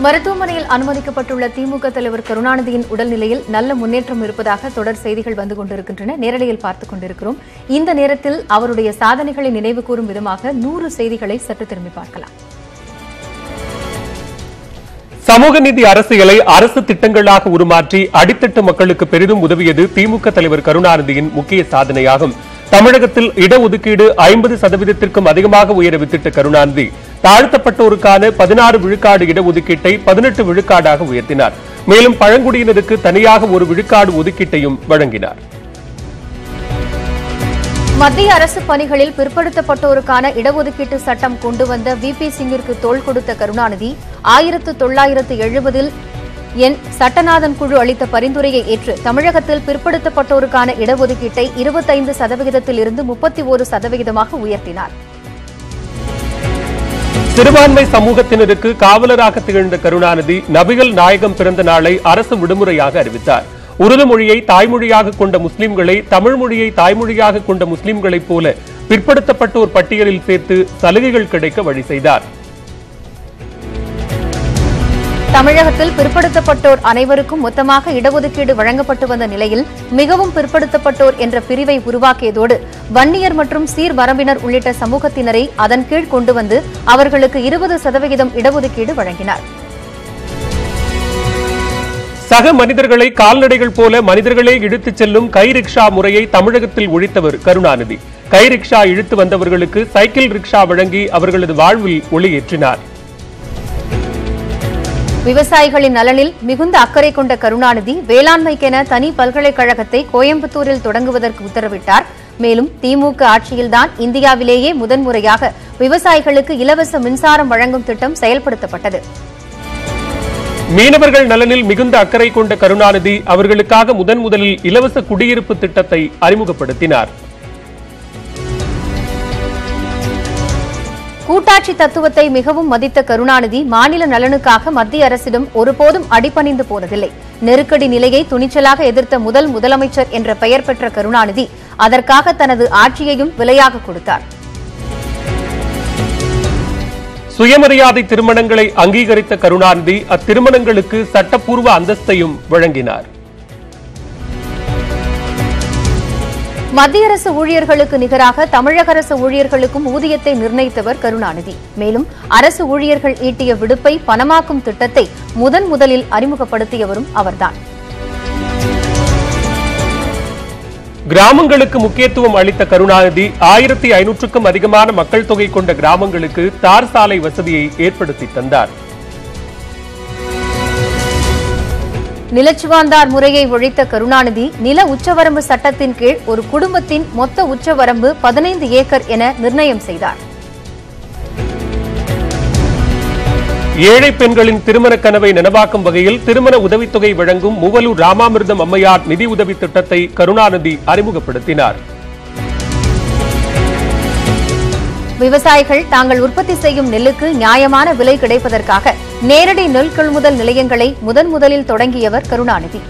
மருத்துவமனையில் அனுமதிக்கப்பட்டுள்ள திமுக தலைவர் கருணாநிதியின் உடல்நிலையில் நல்ல முன்னேற்றம் இருப்பதாக தொடர் செய்திகள் வந்து கொண்டிருக்கின்றன நேரலையில் பார்த்துக் கொண்டிருக்கிறோம் இந்த நேரத்தில் அவருடைய சாதனைகளை நினைவு கூறும் விதமாக நூறு செய்திகளை சற்று திரும்பி பார்க்கலாம் சமூக நீதி அரசியலை அரசு திட்டங்களாக உருமாற்றி அடித்தட்டு மக்களுக்கு பெரிதும் உதவியது திமுக தலைவர் கருணாநிதியின் முக்கிய சாதனையாகும் தமிழகத்தில் இடஒதுக்கீடு ஐம்பது சதவீதத்திற்கும் அதிகமாக உயர வித்திட்ட கருணாநிதி தாழ்த்தப்பட்டோருக்கான பதினாறு விழுக்காடு இடஒதுக்கீட்டை பதினெட்டு விழுக்காடாக உயர்த்தினார் மேலும் பழங்குடியினருக்கு தனியாக ஒரு விழுக்காடு ஒதுக்கீட்டையும் வழங்கினார் மத்திய அரசு பணிகளில் பிற்படுத்தப்பட்டோருக்கான இடஒதுக்கீட்டு சட்டம் கொண்டு வந்த வி பி சிங்கிற்கு தோள் கொடுத்த கருணாநிதி ஆயிரத்து தொள்ளாயிரத்து எழுபதில் என் சட்டநாதன் குழு அளித்த பரிந்துரையை ஏற்று தமிழகத்தில் பிற்படுத்தப்பட்டோருக்கான இடஒதுக்கீட்டை இருபத்தைந்து சதவிகிதத்தில் இருந்து முப்பத்தி ஒரு சதவிகிதமாக உயர்த்தினார் சிறுபான்மை சமூகத்தினருக்கு காவலராக திகழ்ந்த கருணாநிதி நபிகள் நாயகம் பிறந்த நாளை அரசு விடுமுறையாக அறிவித்தார் உருது மொழியை தாய்மொழியாக கொண்ட முஸ்லிம்களை தமிழ் மொழியை தாய்மொழியாக கொண்ட முஸ்லிம்களைப் போல பிற்படுத்தப்பட்டோர் பட்டியலில் சேர்த்து சலுகைகள் கிடைக்க வழி செய்தார் தமிழகத்தில் பிற்படுத்தப்பட்டோர் அனைவருக்கும் மொத்தமாக இடஒதுக்கீடு வழங்கப்பட்டு வந்த நிலையில் மிகவும் பிற்படுத்தப்பட்டோர் என்ற பிரிவை உருவாக்கியதோடு வன்னியர் மற்றும் சீர்வரம்பினர் உள்ளிட்ட சமூகத்தினரை அதன் கீழ் கொண்டு வந்து அவர்களுக்கு இருபது சதவிகிதம் இடஒதுக்கீடு வழங்கினார் சக மனிதர்களை கால்நடைகள் போல மனிதர்களே இழுத்துச் செல்லும் கை ரிக்ஷா முறையை தமிழகத்தில் ஒழித்தவர் கருணாநிதி கை ரிக்ஷா இழுத்து வந்தவர்களுக்கு சைக்கிள் ரிக்ஷா வழங்கி அவர்களது வாழ்வில் ஒளியேற்றினார் விவசாயிகளின் நலனில் மிகுந்த அக்கறை கொண்ட கருணாநிதி வேளாண்மைக்கென தனி பல்கலைக்கழகத்தை கோயம்புத்தூரில் தொடங்குவதற்கு உத்தரவிட்டார் மேலும் திமுக ஆட்சியில்தான் இந்தியாவிலேயே முதன்முறையாக விவசாயிகளுக்கு இலவச மின்சாரம் வழங்கும் திட்டம் செயல்படுத்தப்பட்டது மீனவர்கள் நலனில் மிகுந்த அக்கறை கொண்ட கருணாநிதி அவர்களுக்காக முதன் முதலில் இலவச குடியிருப்பு திட்டத்தை அறிமுகப்படுத்தினார் கூட்டாட்சி தத்துவத்தை மிகவும் மதித்த கருணாநிதி மாநில நலனுக்காக மத்திய அரசிடம் ஒருபோதும் அடிபணிந்து போனதில்லை நெருக்கடி நிலையை துணிச்சலாக எதிர்த்த முதல் முதலமைச்சர் என்ற பெயர் பெற்ற கருணாநிதி அதற்காக தனது ஆட்சியையும் விலையாக கொடுத்தார் சுயமரியாதை திருமணங்களை அங்கீகரித்த கருணாநிதி அத்திருமணங்களுக்கு சட்டப்பூர்வ அந்தஸ்தையும் வழங்கினார் மத்திய அரசு ஊழியர்களுக்கு நிகராக தமிழக அரசு ஊழியர்களுக்கும் ஊதியத்தை நிர்ணயித்தவர் கருணாநிதி மேலும் அரசு ஊழியர்கள் ஈட்டிய விடுப்பை பணமாக்கும் திட்டத்தை முதன் முதலில் அறிமுகப்படுத்தியவரும் அவர்தான் கிராமங்களுக்கு முக்கியத்துவம் அளித்த கருணாநிதி ஆயிரத்தி ஐநூற்றுக்கும் அதிகமான மக்கள் தொகை கொண்ட கிராமங்களுக்கு தார் சாலை வசதியை ஏற்படுத்தி தந்தார் நிலச்சுவாந்தார் முறையை ஒழித்த கருணாநிதி நில உச்சவரம்பு சட்டத்தின் கீழ் ஒரு குடும்பத்தின் மொத்த உச்சவரம்பு பதினைந்து ஏக்கர் என நிர்ணயம் செய்தார் ஏழை பெண்களின் திருமண கனவை நனவாக்கும் வகையில் திருமண உதவித்தொகை வழங்கும் மூவலூர் ராமாமிர்தம் அம்மையார் நிதி உதவி திட்டத்தை கருணாநிதி அறிமுகப்படுத்தினார் விவசாயிகள் தாங்கள் உற்பத்தி செய்யும் நெல்லுக்கு நியாயமான விலை கிடைப்பதற்காக நேரடி நெல் கொள்முதல் நிலையங்களை முதன் முதலில் தொடங்கியவர் கருணாநிதி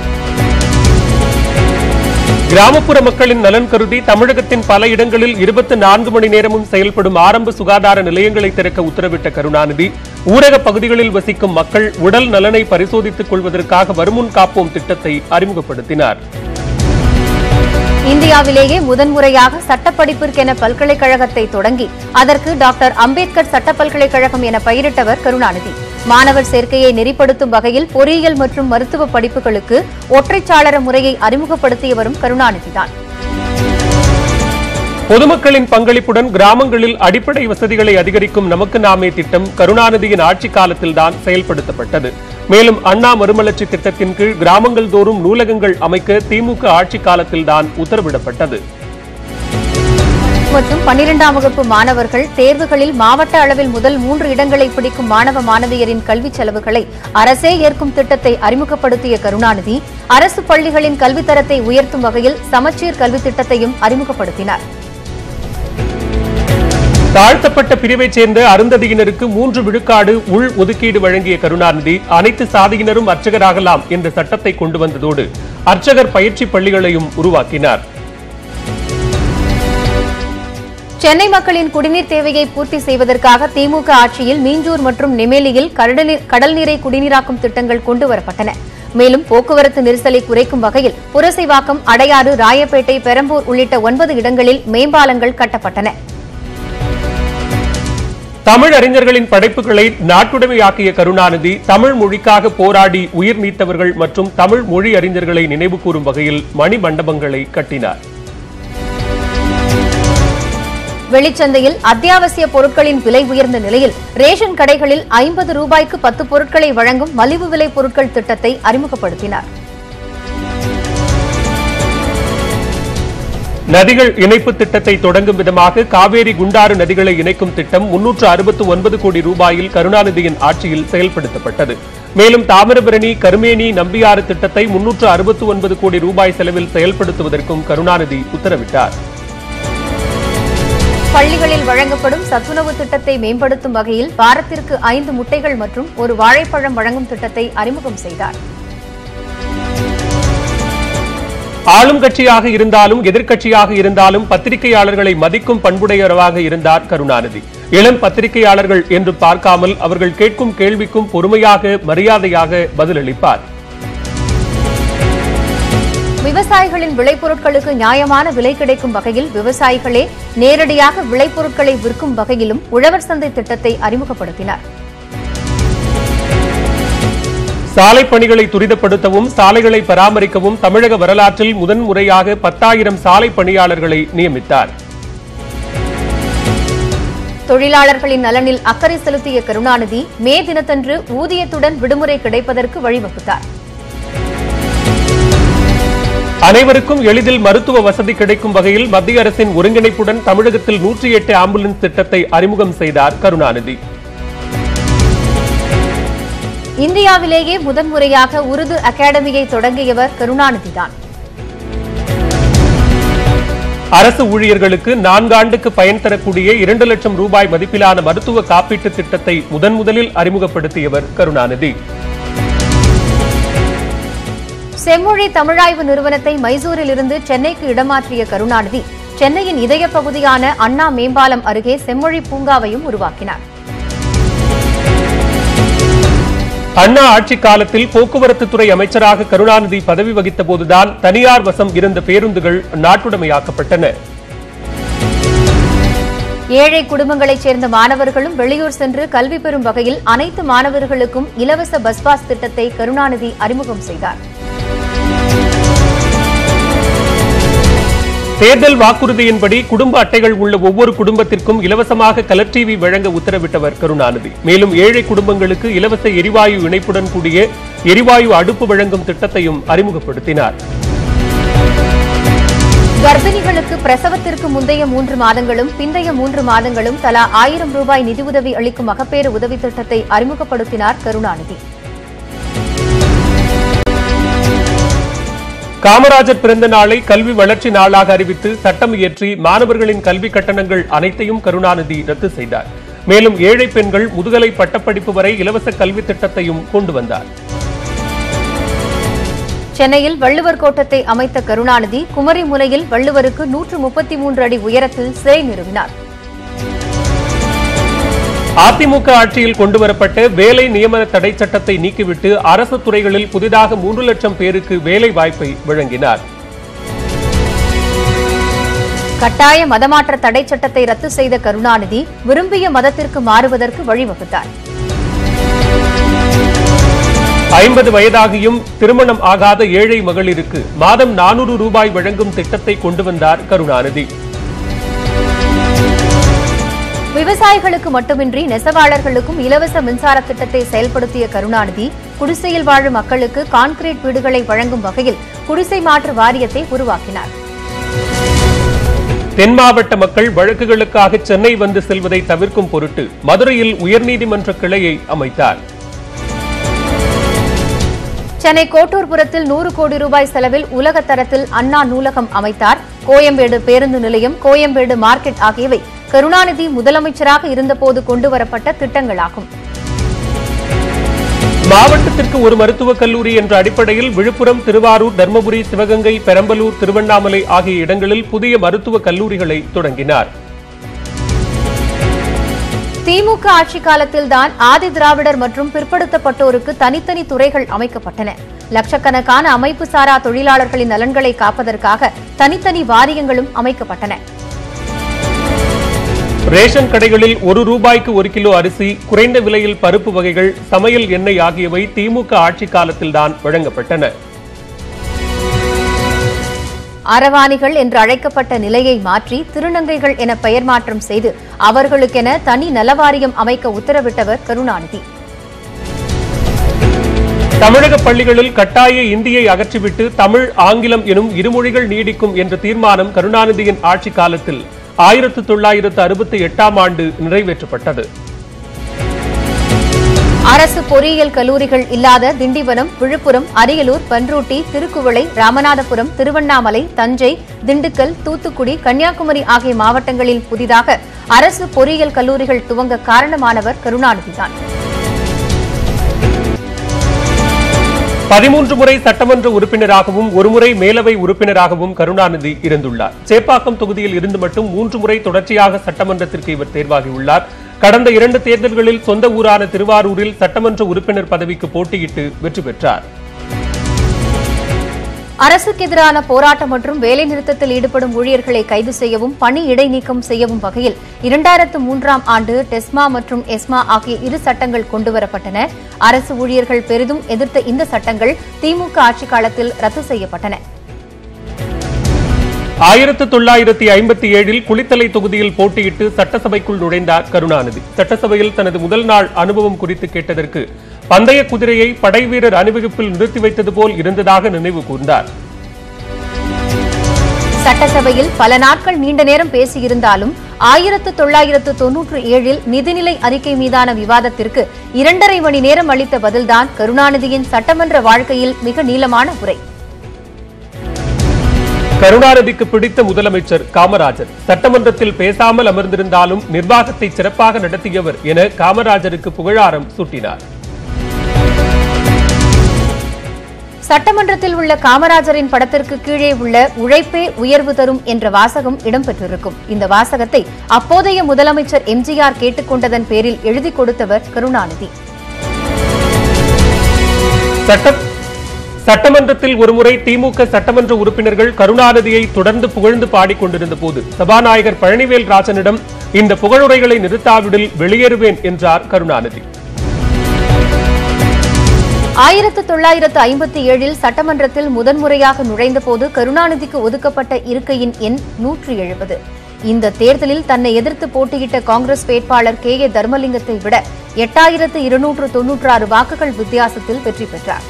கிராமப்புற மக்களின் நலன் கருதி தமிழகத்தின் பல இடங்களில் இருபத்தி நான்கு மணி நேரமும் செயல்படும் ஆரம்ப சுகாதார நிலையங்களை திறக்க உத்தரவிட்ட கருணாநிதி ஊரக பகுதிகளில் வசிக்கும் மக்கள் உடல் நலனை பரிசோதித்துக் கொள்வதற்காக வருமுன் காப்போம் திட்டத்தை அறிமுகப்படுத்தினார் இந்தியாவிலேயே முதன்முறையாக சட்டப்படிப்பிற்கென பல்கலைக்கழகத்தை தொடங்கி அதற்கு டாக்டர் அம்பேத்கர் சட்ட பல்கலைக்கழகம் என பெயரிட்டவர் கருணாநிதி மாணவர் சேர்க்கையை நெறிப்படுத்தும் வகையில் பொறியியல் மற்றும் மருத்துவ படிப்புகளுக்கு ஒற்றைச்சாளர முறையை அறிமுகப்படுத்தியவரும் கருணாநிதிதான் பொதுமக்களின் பங்களிப்புடன் கிராமங்களில் அடிப்படை வசதிகளை அதிகரிக்கும் நமக்கு நாமே திட்டம் கருணாநிதியின் ஆட்சி காலத்தில்தான் செயல்படுத்தப்பட்டது மேலும் அண்ணா மறுமலர்ச்சி திட்டத்தின் கீழ் கிராமங்கள் தோறும் நூலகங்கள் அமைக்க திமுக ஆட்சி காலத்தில்தான் உத்தரவிடப்பட்டது மற்றும் பன்னிரெண்டாம் வகுப்பு மாணவர்கள் தேர்வுகளில் மாவட்ட அளவில் முதல் மூன்று இடங்களை பிடிக்கும் மாணவ மாணவியரின் கல்விச் செலவுகளை அரசே ஏற்கும் திட்டத்தை அறிமுகப்படுத்திய கருணாநிதி அரசு பள்ளிகளின் கல்வித்தரத்தை உயர்த்தும் வகையில் சமச்சீர் கல்வித் திட்டத்தையும் அறிமுகப்படுத்தினார் தாழ்த்தப்பட்ட பிரிவைச் சேர்ந்த அருந்ததியினருக்கு மூன்று விழுக்காடு உள் ஒதுக்கீடு வழங்கிய கருணாநிதி அனைத்து சாதியினரும் அர்ச்சகராகலாம் என்ற சட்டத்தை கொண்டு வந்ததோடு அர்ச்சகர் பயிற்சி பள்ளிகளையும் உருவாக்கினார் சென்னை மக்களின் குடிநீர் தேவையை பூர்த்தி செய்வதற்காக திமுக ஆட்சியில் மீஞ்சூர் மற்றும் நெமேலியில் கடல்நீர்- கடல்நீரை குடிநீராக்கும் திட்டங்கள் கொண்டுவரப்பட்டன மேலும் போக்குவரத்து நெரிசலை குறைக்கும் வகையில் புரசைவாக்கம் அடையாறு ராயப்பேட்டை பெரம்பூர் உள்ளிட்ட ஒன்பது இடங்களில் மேம்பாலங்கள் கட்டப்பட்டன தமிழ் அறிஞர்களின் படைப்புகளை நாட்டுடைமையாக்கிய கருணாநிதி தமிழ் மொழிக்காக போராடி உயிர் நீத்தவர்கள் மற்றும் தமிழ் மொழி அறிஞர்களை நினைவு கூறும் வகையில் மணிமண்டபங்களை கட்டினார் வெளிச்சந்தையில் அத்தியாவசிய பொருட்களின் விலை உயர்ந்த நிலையில் ரேஷன் கடைகளில் ஐம்பது ரூபாய்க்கு பத்து பொருட்களை வழங்கும் மலிவு விலை பொருட்கள் திட்டத்தை அறிமுகப்படுத்தினார் நதிகள் இணைப்பு திட்டத்தை தொடங்கும் விதமாக காவேரி குண்டாறு நதிகளை இணைக்கும் திட்டம் முன்னூற்று அறுபத்து ஒன்பது கோடி ரூபாயில் கருணாநிதியின் ஆட்சியில் செயல்படுத்தப்பட்டது மேலும் தாமிரபரணி கருமேனி நம்பியாறு திட்டத்தை முன்னூற்று அறுபத்து ஒன்பது கோடி ரூபாய் செலவில் செயல்படுத்துவதற்கும் கருணாநிதி உத்தரவிட்டார் பள்ளிகளில் வழங்கப்படும் சத்துணவு திட்டத்தை மேம்படுத்தும் வகையில் வாரத்திற்கு ஐந்து முட்டைகள் மற்றும் ஒரு வாழைப்பழம் வழங்கும் திட்டத்தை அறிமுகம் செய்தார் ஆளும் கட்சியாக இருந்தாலும் எதிர்க்கட்சியாக இருந்தாலும் பத்திரிகையாளர்களை மதிக்கும் பண்புடையவராக இருந்தார் கருணாநிதி இளம் பத்திரிகையாளர்கள் என்று பார்க்காமல் அவர்கள் கேட்கும் கேள்விக்கும் பொறுமையாக மரியாதையாக பதிலளிப்பார் விவசாயிகளின் விளைபொருட்களுக்கு நியாயமான விலை கிடைக்கும் வகையில் விவசாயிகளே நேரடியாக விளைபொருட்களை விற்கும் வகையிலும் உழவர் சந்தை திட்டத்தை அறிமுகப்படுத்தினார் சாலை பணிகளை துரிதப்படுத்தவும் சாலைகளை பராமரிக்கவும் தமிழக வரலாற்றில் முதன் முறையாக பத்தாயிரம் சாலை பணியாளர்களை நியமித்தார் தொழிலாளர்களின் நலனில் அக்கறை செலுத்திய கருணாநிதி மே தினத்தன்று ஊதியத்துடன் விடுமுறை கிடைப்பதற்கு வழிவகுத்தார் அனைவருக்கும் எளிதில் மருத்துவ வசதி கிடைக்கும் வகையில் மத்திய அரசின் ஒருங்கிணைப்புடன் தமிழகத்தில் நூற்றி எட்டு ஆம்புலன்ஸ் திட்டத்தை அறிமுகம் செய்தார் கருணாநிதி இந்தியாவிலேயே முதன்முறையாக உருது அகாடமியை தொடங்கியவர் கருணாநிதிதான் அரசு ஊழியர்களுக்கு நான்காண்டுக்கு பயன் தரக்கூடிய இரண்டு லட்சம் ரூபாய் மதிப்பிலான மருத்துவ காப்பீட்டு திட்டத்தை முதன் முதலில் அறிமுகப்படுத்தியவர் கருணாநிதி செம்மொழி தமிழாய்வு நிறுவனத்தை மைசூரில் இருந்து சென்னைக்கு இடமாற்றிய கருணாநிதி சென்னையின் இதய பகுதியான அண்ணா மேம்பாலம் அருகே செம்மொழி பூங்காவையும் உருவாக்கினார் அண்ணா ஆட்சி காலத்தில் போக்குவரத்து துறை அமைச்சராக கருணாநிதி பதவி வகித்த போதுதான் தனியார் வசம் இருந்த பேருந்துகள் நாட்டுடைமையாக்கப்பட்டன ஏழை குடும்பங்களைச் சேர்ந்த மாணவர்களும் வெளியூர் சென்று கல்வி பெறும் வகையில் அனைத்து மாணவர்களுக்கும் இலவச பஸ் பாஸ் திட்டத்தை கருணாநிதி அறிமுகம் செய்தார் தேர்தல் வாக்குறுதியின்படி குடும்ப அட்டைகள் உள்ள ஒவ்வொரு குடும்பத்திற்கும் இலவசமாக கலர் டிவி வழங்க உத்தரவிட்டவர் கருணாநிதி மேலும் ஏழை குடும்பங்களுக்கு இலவச எரிவாயு இணைப்புடன் கூடிய எரிவாயு அடுப்பு வழங்கும் திட்டத்தையும் அறிமுகப்படுத்தினார் கர்ப்பிணிகளுக்கு பிரசவத்திற்கு முந்தைய மூன்று மாதங்களும் பிந்தைய மூன்று மாதங்களும் தலா ஆயிரம் ரூபாய் நிதியுதவி அளிக்கும் மகப்பேறு உதவி திட்டத்தை அறிமுகப்படுத்தினார் கருணாநிதி காமராஜர் பிறந்த நாளை கல்வி வளர்ச்சி நாளாக அறிவித்து சட்டம் இயற்றி மாணவர்களின் கல்வி கட்டணங்கள் அனைத்தையும் கருணாநிதி ரத்து செய்தார் மேலும் ஏழை பெண்கள் முதுகலை பட்டப்படிப்பு வரை இலவச கல்வி திட்டத்தையும் கொண்டு வந்தார் சென்னையில் வள்ளுவர் கோட்டத்தை அமைத்த கருணாநிதி குமரி முனையில் வள்ளுவருக்கு நூற்று முப்பத்தி மூன்று அடி உயரத்தில் சிலை நிறுவினார் அதிமுக ஆட்சியில் கொண்டுவரப்பட்ட வேலை நியமன தடை சட்டத்தை நீக்கிவிட்டு அரசு துறைகளில் புதிதாக மூன்று லட்சம் பேருக்கு வேலை வாய்ப்பை வழங்கினார் கட்டாய மதமாற்ற தடை சட்டத்தை ரத்து செய்த கருணாநிதி விரும்பிய மதத்திற்கு மாறுவதற்கு வழிவகுத்தார் ஐம்பது வயதாகியும் திருமணம் ஆகாத ஏழை மகளிருக்கு மாதம் நானூறு ரூபாய் வழங்கும் திட்டத்தை கொண்டு வந்தார் கருணாநிதி விவசாயிகளுக்கு மட்டுமின்றி நெசவாளர்களுக்கும் இலவச மின்சார திட்டத்தை செயல்படுத்திய கருணாநிதி குடிசையில் வாழும் மக்களுக்கு கான்கிரீட் வீடுகளை வழங்கும் வகையில் குடிசை மாற்று வாரியத்தை உருவாக்கினார் தென் மாவட்ட மக்கள் வழக்குகளுக்காக சென்னை வந்து செல்வதை தவிர்க்கும் பொருட்டு மதுரையில் உயர்நீதிமன்ற கிளையை அமைத்தார் சென்னை கோட்டூர்புரத்தில் நூறு கோடி ரூபாய் செலவில் உலக தரத்தில் அண்ணா நூலகம் அமைத்தார் கோயம்பேடு பேருந்து நிலையம் கோயம்பேடு மார்க்கெட் ஆகியவை கருணாநிதி முதலமைச்சராக இருந்தபோது கொண்டுவரப்பட்ட திட்டங்களாகும் மாவட்டத்திற்கு ஒரு மருத்துவக் கல்லூரி என்ற அடிப்படையில் விழுப்புரம் திருவாரூர் தர்மபுரி சிவகங்கை பெரம்பலூர் திருவண்ணாமலை ஆகிய இடங்களில் புதிய மருத்துவக் கல்லூரிகளை தொடங்கினார் திமுக ஆட்சி காலத்தில்தான் ஆதி திராவிடர் மற்றும் பிற்படுத்தப்பட்டோருக்கு தனித்தனி துறைகள் அமைக்கப்பட்டன லட்சக்கணக்கான அமைப்பு சாரா தொழிலாளர்களின் நலன்களை காப்பதற்காக தனித்தனி வாரியங்களும் அமைக்கப்பட்டன ரேஷன் கடைகளில் ஒரு ரூபாய்க்கு ஒரு கிலோ அரிசி குறைந்த விலையில் பருப்பு வகைகள் சமையல் எண்ணெய் ஆகியவை திமுக ஆட்சி காலத்தில்தான் வழங்கப்பட்டன அரவாணிகள் என்று அழைக்கப்பட்ட நிலையை மாற்றி திருநங்கைகள் என பெயர் மாற்றம் செய்து அவர்களுக்கென தனி நலவாரியம் அமைக்க உத்தரவிட்டவர் கருணாநிதி தமிழக பள்ளிகளில் கட்டாய இந்தியை அகற்றிவிட்டு தமிழ் ஆங்கிலம் எனும் இருமொழிகள் நீடிக்கும் என்ற தீர்மானம் கருணாநிதியின் ஆட்சி காலத்தில் ஆயிரத்து தொள்ளாயிரத்து அறுபத்தி எட்டாம் ஆண்டு நிறைவேற்றப்பட்டது அரசு பொறியியல் கல்லூரிகள் இல்லாத திண்டிவனம் விழுப்புரம் அரியலூர் பன்ருட்டி திருக்குவளை ராமநாதபுரம் திருவண்ணாமலை தஞ்சை திண்டுக்கல் தூத்துக்குடி கன்னியாகுமரி ஆகிய மாவட்டங்களில் புதிதாக அரசு பொறியியல் கல்லூரிகள் துவங்க காரணமானவர் கருணாநிதிதான் பதிமூன்று முறை சட்டமன்ற உறுப்பினராகவும் ஒருமுறை மேலவை உறுப்பினராகவும் கருணாநிதி இருந்துள்ளார் சேப்பாக்கம் தொகுதியில் இருந்து மட்டும் மூன்று முறை தொடர்ச்சியாக சட்டமன்றத்திற்கு இவர் தேர்வாகியுள்ளார் கடந்த இரண்டு தேர்தல்களில் சொந்த ஊரான திருவாரூரில் சட்டமன்ற உறுப்பினர் பதவிக்கு போட்டியிட்டு வெற்றி பெற்றார் அரசுக்கு எதிரான போராட்டம் மற்றும் வேலைநிறுத்தத்தில் ஈடுபடும் ஊழியர்களை கைது செய்யவும் பணி இடைநீக்கம் செய்யவும் வகையில் இரண்டாயிரத்து மூன்றாம் ஆண்டு டெஸ்மா மற்றும் எஸ்மா ஆகிய இரு சட்டங்கள் கொண்டுவரப்பட்டன அரசு ஊழியர்கள் பெரிதும் எதிர்த்த இந்த சட்டங்கள் திமுக ஆட்சிக் காலத்தில் ரத்து செய்யப்பட்டன ஆயிரத்து தொள்ளாயிரத்தி ஐம்பத்தி ஏழில் குளித்தலை தொகுதியில் போட்டியிட்டு சட்டசபைக்குள் நுழைந்தார் கருணாநிதி சட்டசபையில் தனது முதல் நாள் அனுபவம் குறித்து கேட்டதற்கு பந்தய குதிரையை படைவீரர் அணிவகுப்பில் நிறுத்தி வைத்தது போல் இருந்ததாக நினைவு கூர்ந்தார் சட்டசபையில் பல நாட்கள் நீண்ட நேரம் பேசியிருந்தாலும் ஆயிரத்து தொள்ளாயிரத்து தொன்னூற்று ஏழில் நிதிநிலை அறிக்கை மீதான விவாதத்திற்கு இரண்டரை மணி நேரம் அளித்த பதில்தான் கருணாநிதியின் சட்டமன்ற வாழ்க்கையில் மிக நீளமான உரை கருணாநிதிக்கு பிடித்த முதலமைச்சர் காமராஜர் சட்டமன்றத்தில் பேசாமல் அமர்ந்திருந்தாலும் நிர்வாகத்தை சிறப்பாக நடத்தியவர் என காமராஜருக்கு புகழாரம் சூட்டினார் சட்டமன்றத்தில் உள்ள காமராஜரின் படத்திற்கு கீழே உள்ள உழைப்பே உயர்வு தரும் என்ற வாசகம் இடம்பெற்றிருக்கும் இந்த வாசகத்தை அப்போதைய முதலமைச்சர் எம்ஜிஆர் கேட்டுக்கொண்டதன் பேரில் எழுதிக் கொடுத்தவர் கருணாநிதி சட்டம் சட்டமன்றத்தில் ஒருமுறை திமுக சட்டமன்ற உறுப்பினர்கள் கருணாநிதியை தொடர்ந்து புகழ்ந்து பாடிக்கொண்டிருந்த போது சபாநாயகர் பழனிவேல் ராஜனிடம் இந்த புகழுரைகளை நிறுத்தாவிடில் வெளியேறுவேன் என்றார் கருணாநிதி ஆயிரத்து தொள்ளாயிரத்து ஐம்பத்தி ஏழில் சட்டமன்றத்தில் முதன்முறையாக நுழைந்தபோது கருணாநிதிக்கு ஒதுக்கப்பட்ட இருக்கையின் எண் நூற்று எழுபது இந்த தேர்தலில் தன்னை எதிர்த்து போட்டியிட்ட காங்கிரஸ் வேட்பாளர் கே ஏ தர்மலிங்கத்தை விட எட்டாயிரத்து இருநூற்று தொன்னூற்றாறு வாக்குகள் வித்தியாசத்தில் வெற்றி பெற்றார்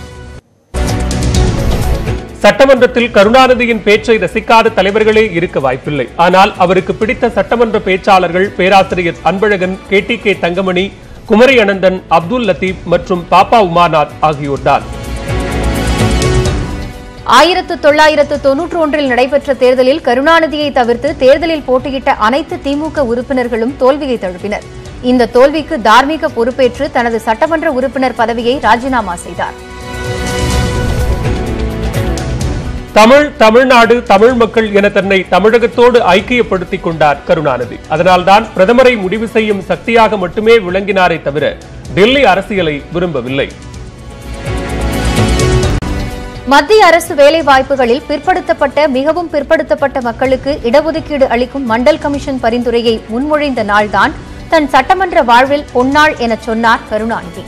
சட்டமன்றத்தில் கருணாநிதியின் பேச்சை ரசிக்காத தலைவர்களே இருக்க வாய்ப்பில்லை ஆனால் அவருக்கு பிடித்த சட்டமன்ற பேச்சாளர்கள் பேராசிரியர் Anbazhagan K T K Thangamani Kumari Ananthan Abdul Latheef மற்றும் பாப்பா உமாநாத் ஆகியோர்தான் ஆயிரத்து தொள்ளாயிரத்து தொன்னூற்று ஒன்றில் நடைபெற்ற தேர்தலில் கருணாநிதியை தவிர்த்து தேர்தலில் போட்டியிட்ட அனைத்து திமுக உறுப்பினர்களும் தோல்வியை தழுவினர் இந்த தோல்விக்கு தார்மீக பொறுப்பேற்று தனது சட்டமன்ற உறுப்பினர் பதவியை ராஜினாமா செய்தார் தமிழ் தமிழ்நாடு தமிழ் மக்கள் என தன்னை தமிழகத்தோடு ஐக்கியப்படுத்திக் கொண்டார் கருணாநிதி அதனால்தான் பிரதமரை முடிவு செய்யும் சக்தியாக மட்டுமே விளங்கினாரே தவிர டெல்லி அரசியலை விரும்பவில்லை மத்திய அரசு வேலைவாய்ப்புகளில் பிற்படுத்தப்பட்ட மிகவும் பிற்படுத்தப்பட்ட மக்களுக்கு இடஒதுக்கீடு அளிக்கும் மண்டல் கமிஷன் பரிந்துரையை முன்மொழிந்த நாள்தான் தன் சட்டமன்ற வாழ்வில் பொன்னாள் எனச் சொன்னார் கருணாநிதி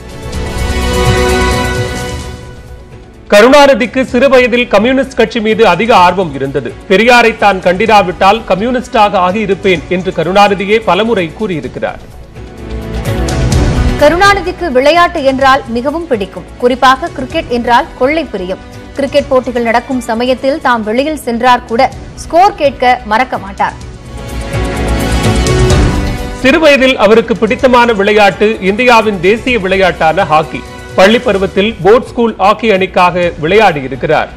கருணாநிதிக்கு சிறு வயதில் கம்யூனிஸ்ட் கட்சி மீது அதிக ஆர்வம் இருந்தது பெரியாரை தான் கண்டிராவிட்டால் கம்யூனிஸ்டாக ஆகியிருப்பேன் என்று கருணாநிதியே பலமுறை கூறியிருக்கிறார் கருணாநிதிக்கு விளையாட்டு என்றால் மிகவும் பிடிக்கும் குறிப்பாக கிரிக்கெட் என்றால் கொள்ளை பிரியம் கிரிக்கெட் போட்டிகள் நடக்கும் சமயத்தில் தாம் வெளியில் சென்றார் கூட ஸ்கோர் கேட்க மறக்க மாட்டார் சிறுவயதில் அவருக்கு பிடித்தமான விளையாட்டு இந்தியாவின் தேசிய விளையாட்டான ஹாக்கி பள்ளி பருவத்தில் போர்ட் ஸ்கூல் ஹாக்கி அணிக்காக விளையாடி இருக்கிறார்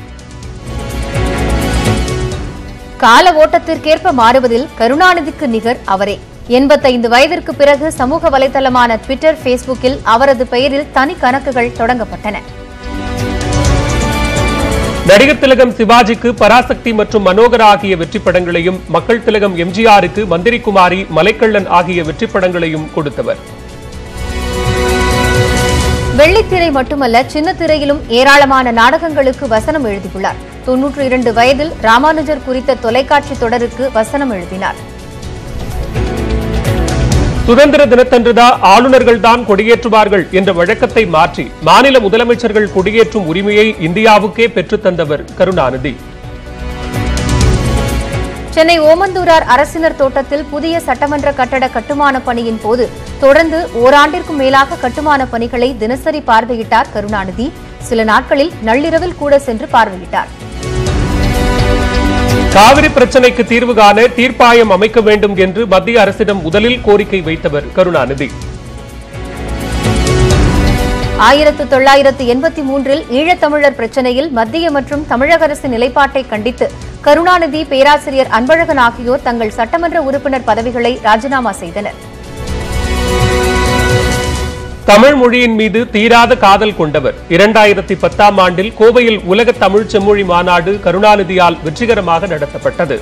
கால ஓட்டத்திற்கேற்ப மாறுவதில் கருணாநிதிக்கு நிகர் அவரே எண்பத்தைந்து வயதிற்கு பிறகு சமூக வலைதளமான ட்விட்டர் ஃபேஸ்புக்கில் அவரது பெயரில் தனி கணக்குகள் தொடங்கப்பட்டன நடிகர் திலகம் சிவாஜிக்கு பராசக்தி மற்றும் மனோகரா ஆகிய வெற்றி படங்களையும் மக்கள் திலகம் எம்ஜிஆருக்கு மந்திரி குமாரி மலைக்கள்ளன் ஆகிய வெற்றி படங்களையும் கொடுத்தவர் வெள்ளித்திரை மட்டுமல்ல சின்னத்திரையிலும் ஏராளமான நாடகங்களுக்கு வசனம் எழுதியுள்ளார் தொன்னூற்றி இரண்டு வயதில் ராமானுஜர் குறித்த தொலைக்காட்சி தொடருக்கு வசனம் எழுதினார் சுதந்திர தினத்தன்றுதான் ஆளுநர்கள் தான் கொடியேற்றுவார்கள் என்ற வழக்கத்தை மாற்றி மாநில முதலமைச்சர்கள் கொடியேற்றும் உரிமையை இந்தியாவுக்கே பெற்றுத் தந்தவர் கருணாநிதி சென்னை ஓமந்தூரார் அரசினர் தோட்டத்தில் புதிய சட்டமன்ற கட்டட கட்டுமான பணியின் போது தொடர்ந்து ஓராண்டிற்கும் மேலாக கட்டுமான பணிகளை தினசரி பார்வையிட்டார் கருணாநிதி சில நாட்களில் நள்ளிரவில் கூட சென்று பார்வையிட்டார் காவிரி பிரச்சனைக்கு தீர்வு காண தீர்ப்பாயம் அமைக்க வேண்டும் என்று மத்திய அரசிடம் முதலில் கோரிக்கை வைத்தவர் கருணாநிதி ஆயிரத்து தொள்ளாயிரத்து எண்பத்தி மூன்றில் ஈழத்தமிழர் பிரச்சினையில் மத்திய மற்றும் தமிழக அரசின் நிலைப்பாட்டை கண்டித்து கருணாநிதி பேராசிரியர் அன்பழகன் ஆகியோர் தங்கள் சட்டமன்ற உறுப்பினர் பதவிகளை ராஜினாமா செய்தனர் தமிழ் மொழியின் மீது தீராத காதல் கொண்டவர் இரண்டாயிரத்தி பத்தாம் ஆண்டில் கோவையில் உலக தமிழ் செம்மொழி மாநாடு கருணாநிதியால் வெற்றிகரமாக நடத்தப்பட்டது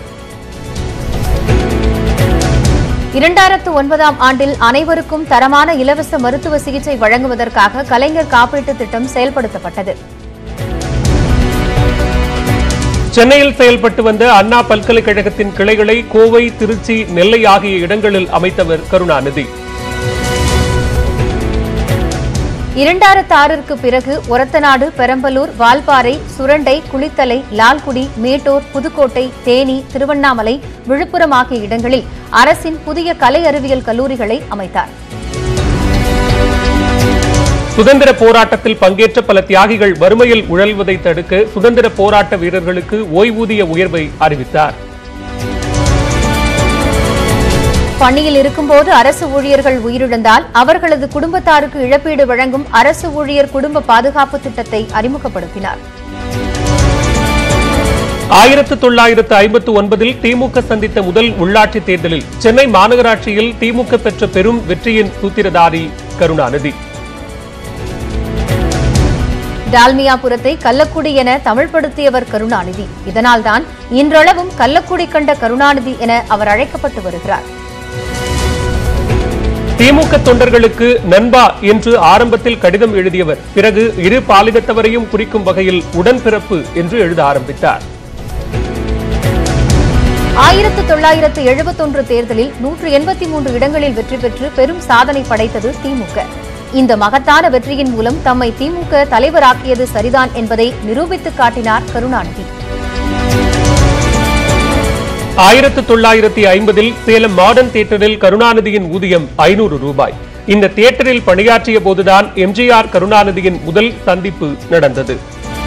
இரண்டாயிரத்து ஒன்பதாம் ஆண்டில் அனைவருக்கும் தரமான இலவச மருத்துவ சிகிச்சை வழங்குவதற்காக கலைஞர் காப்பீட்டு திட்டம் செயல்படுத்தப்பட்டது சென்னையில் செயல்பட்டு வந்த அண்ணா பல்கலைக்கழகத்தின் கிளைகளை கோவை திருச்சி நெல்லை ஆகிய இடங்களில் அமைத்தவர் கருணாநிதி இரண்டாயிரத்து ஆறிற்கு பிறகு ஒரத்தநாடு பெரம்பலூர் வால்பாறை சுரண்டை குளித்தலை லால்குடி மேட்டூர் புதுக்கோட்டை தேனி திருவண்ணாமலை விழுப்புரம் ஆகிய இடங்களில் அரசின் புதிய கலை அறிவியல் கல்லூரிகளை அமைத்தார் சுதந்திர போராட்டத்தில் பங்கேற்ற பல தியாகிகள் வறுமையில் உழல்வதை தடுக்க சுதந்திர போராட்ட வீரர்களுக்கு ஓய்வூதிய உயர்வை அறிவித்தார் பணியில் இருக்கும்போது அரசு ஊழியர்கள் உயிரிழந்தால் அவர்களது குடும்பத்தாருக்கு இழப்பீடு வழங்கும் அரசு ஊழியர் குடும்ப பாதுகாப்பு திட்டத்தை அறிமுகப்படுத்தினார் ஆயிரத்து தொள்ளாயிரத்து ஐம்பத்து ஒன்பதில் திமுக சந்தித்த முதல் உள்ளாட்சி தேர்தலில் சென்னை மாநகராட்சியில் திமுக பெற்ற பெரும் வெற்றியின் சூத்திரதாரி கருணாநிதி டால்மியாபுரத்தை கள்ளக்குடி என தமிழ்படுத்தியவர் கருணாநிதி இதனால்தான் இன்றளவும் கள்ளக்குடி கண்ட கருணாநிதி என அவர் அழைக்கப்பட்டு வருகிறார் திமுக தொண்டர்களுக்கு நண்பா என்று ஆரம்பத்தில் கடிதம் எழுதியவர் பிறகு இரு பாலினத்தவரையும் குறிக்கும் வகையில் உடன்பிறப்பு என்று எழுத ஆரம்பித்தார் ஆயிரத்து தொள்ளாயிரத்து எழுபத்தொன்று தேர்தலில் நூற்று எண்பத்தி மூன்று இடங்களில் வெற்றி பெற்று பெரும் சாதனை படைத்தது திமுக இந்த மகத்தான வெற்றியின் மூலம் தம்மை திமுக தலைவராக்கியது சரிதான் என்பதை நிரூபித்து காட்டினார் கருணாநிதி ஆயிரத்து தொள்ளாயிரத்தி ஐம்பதில் சேலம் மாடர்ன் தியேட்டரில் கருணாநிதியின் ஊதியம் ஐநூறு ரூபாய் இந்த தியேட்டரில் பணியாற்றிய போதுதான் எம்ஜிஆர் கருணாநிதியின் முதல் சந்திப்பு நடந்தது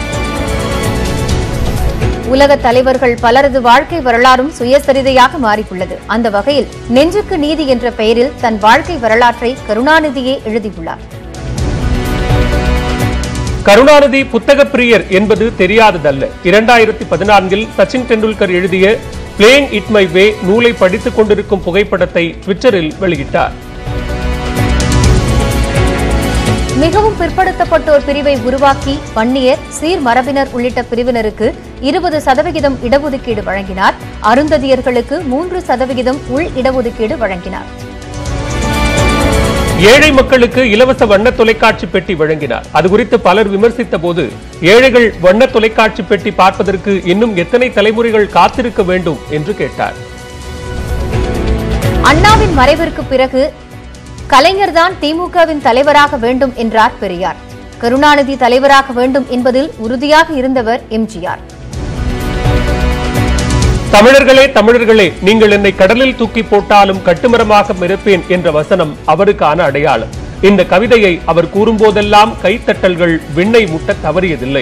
உலக தலைவர்கள் பலரது வாழ்க்கை வரலாறும் சுயசரிதையாக மாறியுள்ளது அந்த வகையில் நெஞ்சுக்கு நீதி என்ற பெயரில் தன் வாழ்க்கை வரலாற்றை கருணாநிதியே எழுதியுள்ளார் கருணாநிதி புத்தக பிரியர் என்பது தெரியாததல்ல இரண்டாயிரத்தி பதினான்கில் சச்சின் டெண்டுல்கர் எழுதிய பிளேயிங் இட் மை வே நூலை படித்துக் கொண்டிருக்கும் புகைப்படத்தை ட்விட்டரில் வெளியிட்டார் மிகவும் பிற்படுத்தப்பட்டோர் பிரிவை உருவாக்கி வன்னியர் சீர் மரபினர் உள்ளிட்ட பிரிவினருக்கு இருபது சதவிகிதம் இடஒதுக்கீடு வழங்கினார் அருந்ததியர்களுக்கு மூன்று சதவிகிதம் உள் இடஒதுக்கீடு வழங்கினார் ஏழை மக்களுக்கு இலவச வண்ண தொலைக்காட்சி பெட்டி வழங்கினார் அது குறித்து பலர் விமர்சித்த போது ஏழைகள் வண்ண தொலைக்காட்சி பெட்டி பார்ப்பதற்கு இன்னும் எத்தனை தலைமுறைகள் காத்திருக்க வேண்டும் என்று கேட்டார் அண்ணாவின் மறைவிற்கு பிறகு கலைஞர்தான் திமுகவின் தலைவராக வேண்டும் என்றார் பெரியார் கருணாநிதி தலைவராக வேண்டும் என்பதில் உறுதியாக இருந்தவர் எம்ஜிஆர் தமிழர்களே தமிழர்களே நீங்கள் என்னை கடலில் தூக்கி போட்டாலும் கட்டுமரமாக மிரப்பேன் என்ற வசனம் அவருக்கான அடையாளம் இந்த கவிதையை அவர் கூறும்போதெல்லாம் கைத்தட்டல்கள் விண்ணை முட்ட தவறியதில்லை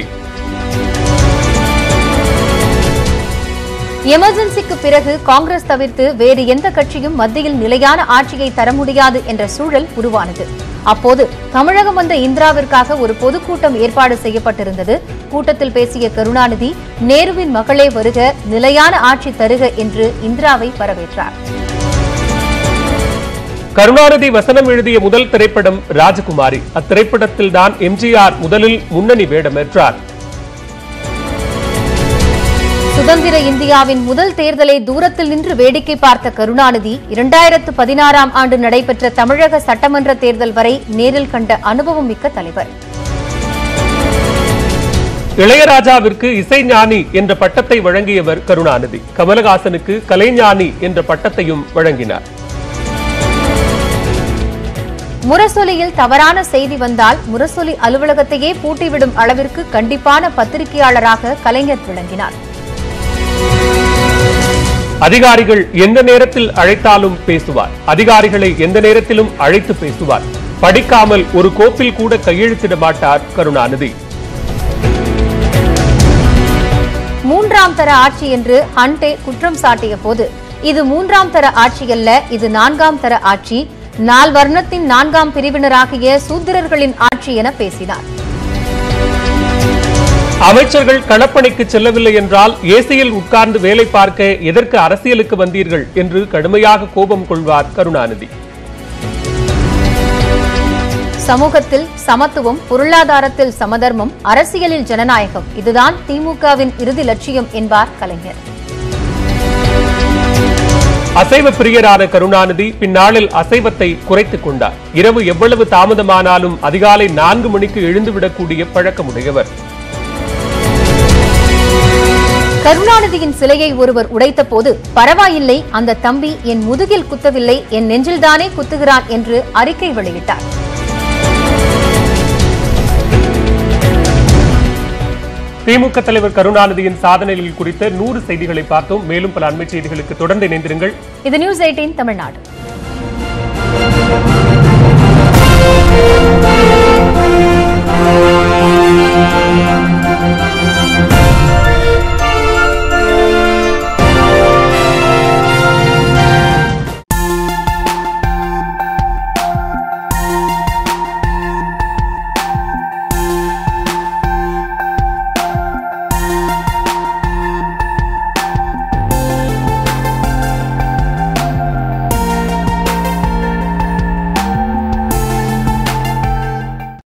எமர்ஜென்சிக்கு பிறகு காங்கிரஸ் தவிர்த்து வேறு எந்த கட்சியும் மத்தியில் நிலையான ஆட்சியை தர முடியாது என்ற சூழல் உருவானது அப்போது தமிழகம் வந்த இந்திராவிற்காக ஒரு பொதுக்கூட்டம் ஏற்பாடு செய்யப்பட்டிருந்தது கூட்டத்தில் பேசிய கருணாநிதி நேருவின் மகளே வருக நிலையான ஆட்சி தருக என்று இந்திராவை வரவேற்றார் கருணாநிதி வசனம் எழுதிய முதல் திரைப்படம் ராஜகுமாரி அத்திரைப்படத்தில்தான் எம்ஜிஆர் முதலில் முன்னணி வேடமேற்றார் சுதந்திர இந்தியாவின் முதல் தேர்தலை தூரத்தில் நின்று வேடிக்கை பார்த்த கருணாநிதி இரண்டாயிரத்து பதினாறாம் ஆண்டு நடைபெற்ற தமிழக சட்டமன்ற தேர்தல் வரை நேரில் கண்ட அனுபவம் மிக்க தலைவர் இளையராஜாவிற்கு இசைஞானி என்ற பட்டத்தை வழங்கியவர் கருணாநிதி கமலஹாசனுக்கு கலைஞானி என்ற பட்டத்தையும் வழங்கினார் முரசொலியில் தவறான செய்தி வந்தால் முரசொலி அலுவலகத்தையே பூட்டிவிடும் அளவிற்கு கண்டிப்பான பத்திரிகையாளராக கலைஞர் விளங்கினார் அதிகாரிகள் எந்த நேரத்தில் அழைத்தாலும் பேசுவார் அதிகாரிகளை எந்த நேரத்திலும் அழைத்து பேசுவார் படிக்காமல் ஒரு கோப்பில் கூட கையெழுத்திட மாட்டார் கருணாநிதி மூன்றாம் தர ஆட்சி என்று ஹண்டே குற்றம் சாட்டிய போது இது மூன்றாம் தர ஆட்சி அல்ல இது நான்காம் தர ஆட்சி நால் வர்ணத்தின் நான்காம் பிரிவினராகிய சூத்திரர்களின் ஆட்சி என பேசினார் அமைச்சர்கள் களப்பணிக்கு செல்லவில்லை என்றால் ஏசியில் உட்கார்ந்து வேலை பார்க்க எதற்கு அரசியலுக்கு வந்தீர்கள் என்று கடுமையாக கோபம் கொள்வார் கருணாநிதி சமூகத்தில் சமத்துவம் பொருளாதாரத்தில் சமதர்மம் அரசியலில் ஜனநாயகம் இதுதான் திமுகவின் இறுதி லட்சியம் என்பார் கலைஞர் அசைவ பிரியரான கருணாநிதி பின்னாளில் அசைவத்தை குறைத்துக் கொண்டார் இரவு எவ்வளவு தாமதமானாலும் அதிகாலை நான்கு மணிக்கு எழுந்துவிடக்கூடிய பழக்கமுடையவர் கருணாநிதியின் சிலையை ஒருவர் உடைத்தபோது பரவாயில்லை அந்த தம்பி என் முதுகில் குத்தவில்லை என் நெஞ்சில்தானே குத்துகிறான் என்று அறிக்கை வெளியிட்டார் திமுக தலைவர் கருணாநிதியின் சாதனைகள் குறித்த நூறு செய்திகளை பார்த்தோம் மேலும் பல அண்மை செய்திகளுக்கு தொடர்ந்து இணைந்திருங்கள் இது நியூஸ் எயிட்டீன் தமிழ்நாடு